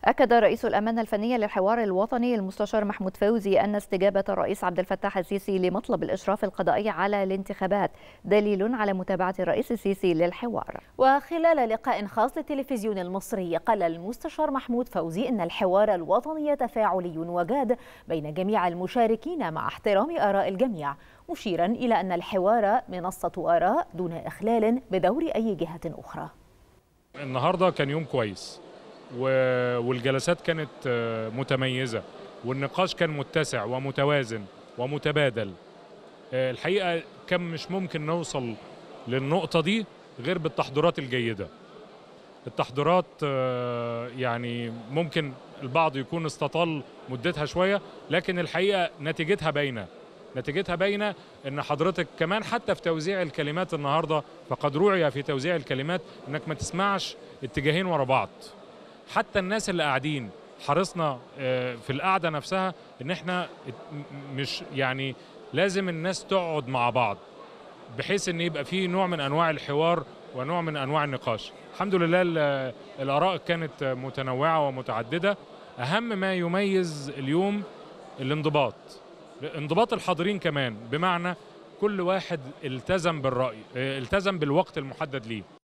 أكد رئيس الأمانة الفنية للحوار الوطني المستشار محمود فوزي أن استجابة الرئيس عبد الفتاح السيسي لمطلب الإشراف القضائي على الانتخابات دليل على متابعة الرئيس السيسي للحوار وخلال لقاء خاص للتلفزيون المصري قال المستشار محمود فوزي أن الحوار الوطني تفاعلي وجاد بين جميع المشاركين مع احترام آراء الجميع مشيرا إلى أن الحوار منصة آراء دون إخلال بدور أي جهة أخرى النهارده كان يوم كويس والجلسات كانت متميزة والنقاش كان متسع ومتوازن ومتبادل الحقيقة كان مش ممكن نوصل للنقطة دي غير بالتحضيرات الجيدة التحضيرات يعني ممكن البعض يكون استطال مدتها شوية لكن الحقيقة نتيجتها باينة نتيجتها باينة ان حضرتك كمان حتى في توزيع الكلمات النهاردة فقد روعي في توزيع الكلمات انك ما تسمعش اتجاهين ورا بعض حتى الناس اللي قاعدين حرصنا في القعده نفسها ان احنا مش يعني لازم الناس تقعد مع بعض بحيث ان يبقى في نوع من انواع الحوار ونوع من انواع النقاش الحمد لله الاراء كانت متنوعه ومتعدده اهم ما يميز اليوم الانضباط انضباط الحاضرين كمان بمعنى كل واحد التزم بالراي التزم بالوقت المحدد ليه